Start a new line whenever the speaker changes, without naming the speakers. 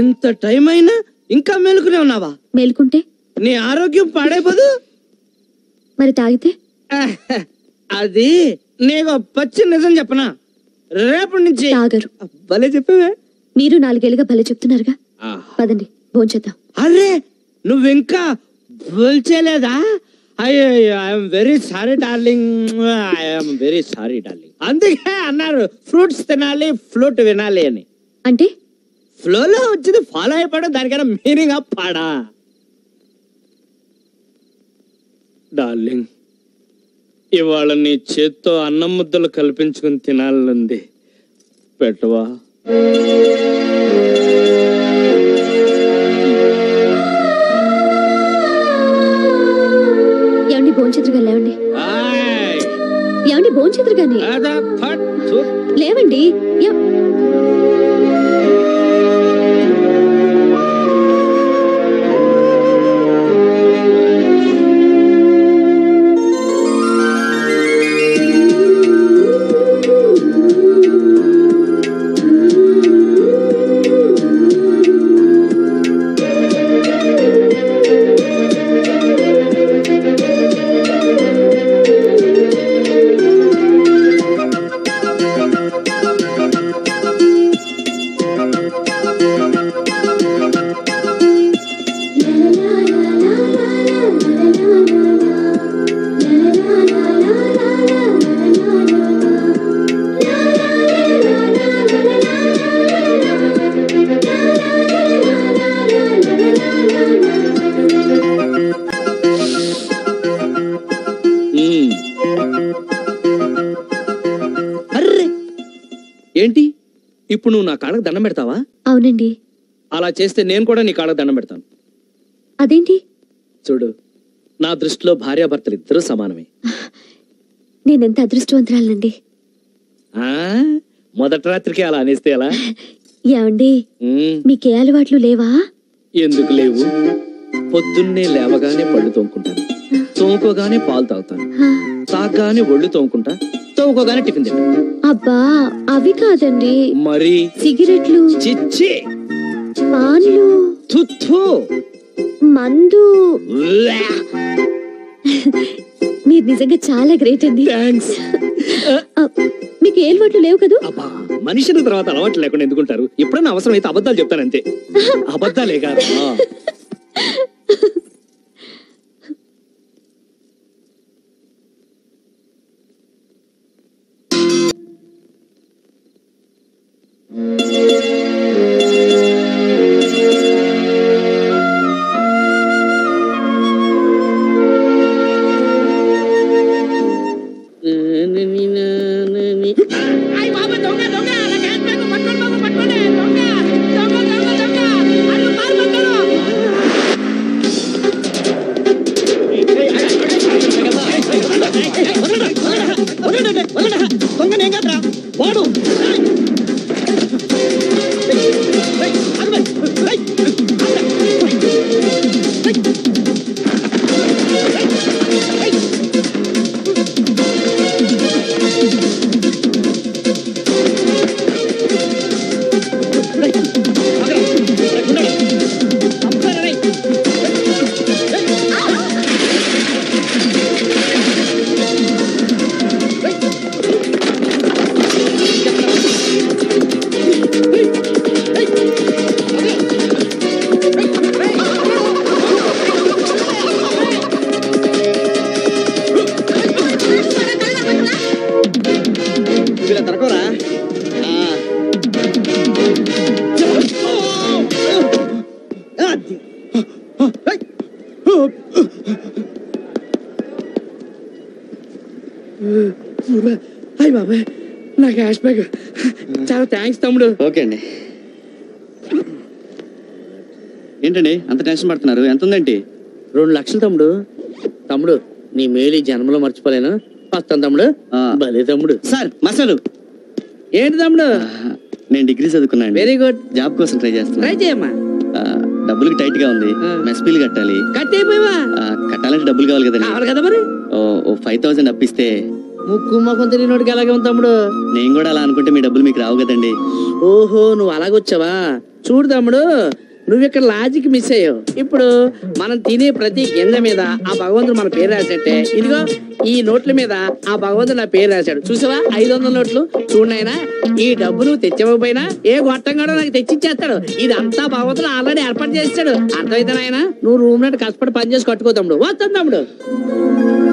ఇంత టైం అయినా ఇంకా మేలుకునే ఉన్నావా
మేలుకుంటే
నీ ఆరోగ్యం పాడైపోదు
మరి తాగితే
అది నీకు పచ్చి నిజం చెప్పనా రేపటి నుంచి
తాగరు
భలే చెప్పవే
మీరు నాలుగేళ్లుగా భలే చెప్తున్నారుగా పదండి భోంచేద్దాం
అరే నువ్వు ఇంకా బోల్చేలేదా అయ్యో I'm very sorry darling I'm very sorry darling అందుకే అన్నారు ఫ్రూట్స్ తినాలి ఫ్లూట్ వినాలి అని
అంటే
ఫ్లోలో వచ్చింది ఫాలో అయిపోవడం దానికైనా మీనింగ్ పాడా డార్లింగ్ ఇవాళ నీ చేత్తో అన్నం ముద్దలు కల్పించుకుని తినాలనుంది పెట్టవా
ఏమండి భోంచేతురుగా లేవండి
ఆయ్,
ఏమండి భోంచేతురుగాని
అదా ఫట్ థు.
లేవండి ఎం-
మ్మ్. అర్రే ఏంటి ఇప్పుడు నువ్వు నా కాళ్ళకు దండం పెడతావా
అవునండి
అలా చేస్తే నేను కూడా నీ కాళ్ళకు దండం పెడతాను
అదేంటి
చూడు నా దృష్టిలో భార్యాభర్తలు ఇద్దరూ సమానమే
నేనెంత అదృష్టవంతురాలండి
ఆ మొదటి రాత్రికి అలా అనేస్తే ఎలా
ఏమండి
మ్మ్.
మీకే అలవాట్లు లేవా
ఎందుకు లేవు పొద్దున్నే లేవగానే పళ్ళు తోముకుంటాను తోముకోగానే పాలు తాగుతాను
హా,
తాగగానే ఒళ్ళు తోముకుంటా తోముకోగానే టిఫిన్ తింటాను
అబ్బా అవి కాదండి
మరి
సిగరెట్లు
చిచ్చి
పాన్లు
తుత్తు
మందు మీరు నిజంగా చాలా గ్రేట్ అండి
థ్యాంక్స్
ఆ, మీకు ఏ అలవాట్లు లేవు కదూ
అబ్బా మనిషిని తర్వాత అలవాటు లేకుండా ఎందుకుంటారు ఎప్పుడైనా అవసరం అయితే అబద్ధాలు చెప్తాను అంతే అబద్ధాలే కాదు తరకోరా అయ్యి బాబాయ్ నా క్యాష్ బ్యాగ్ చాలా థ్యాంక్స్ తమ్ముడు
ఓకే అండి ఏంటండి అంత టెన్షన్ పడుతున్నారు ఎంత ఉందండి
రెండు లక్షలు తమ్ముడు తమ్ముడు నీ మేలు ఈ జన్మలో మర్చిపోలేను వస్తాను తమ్ముడు
ఆ.
భలే తమ్ముడు
సార్ మసాలు
ఏంటి తమ్ముడు
నేను డిగ్రీ చదువుకున్నాను
వెరీ గుడ్
జాబ్ కోసం ట్రై చేస్తున్నా
ట్రై చేయమ్మా
ఆ, డబ్బులకి టైట్ గా ఉంది
ఆ.
మెస్ బిల్ కట్టాలి
కట్ అయిపోయావా
ఆ, కట్టాలంటే డబ్బులు కావాలి కదండి
కావాలి కదా మరి
ఓ ఫైవ్ థౌసండ్ అప్పిస్తే
ముక్కు మొఖం తెలియనోడికి ఎలాగే ఉంది తమ్ముడు
నేను కూడా అలా అనుకుంటే మీ డబ్బులు మీకు రావు కదండి
ఓహో నువ్వు అలాగొచ్చావా
చూడు తమ్ముడు నువ్వు ఇక్కడ లాజిక్ మిస్ అయ్యావు ఇప్పుడు మనం తినే ప్రతి గింజ మీద ఆ భగవంతుడు మన పేరు రాసేట్టే ఇదిగో ఈ నోట్ల మీద ఆ భగవంతుడు నా పేరు రాశాడు చూసావా ఐదు వందల నోట్లు చూడనైనా ఈ డబ్బు నువ్వు తెచ్చకపోయినా ఏ గొట్టంగాడో నాకు తెచ్చిచ్చేస్తాడు ఇదంతా భగవంతుడు ఆల్రెడీ ఏర్పాటు చేస్తాడు అర్థమైతే నాయన నువ్వు రూమ్ నట్టు కష్టపడి పని చేసి కట్టుకో తమ్ముడు వస్తాను తమ్ముడు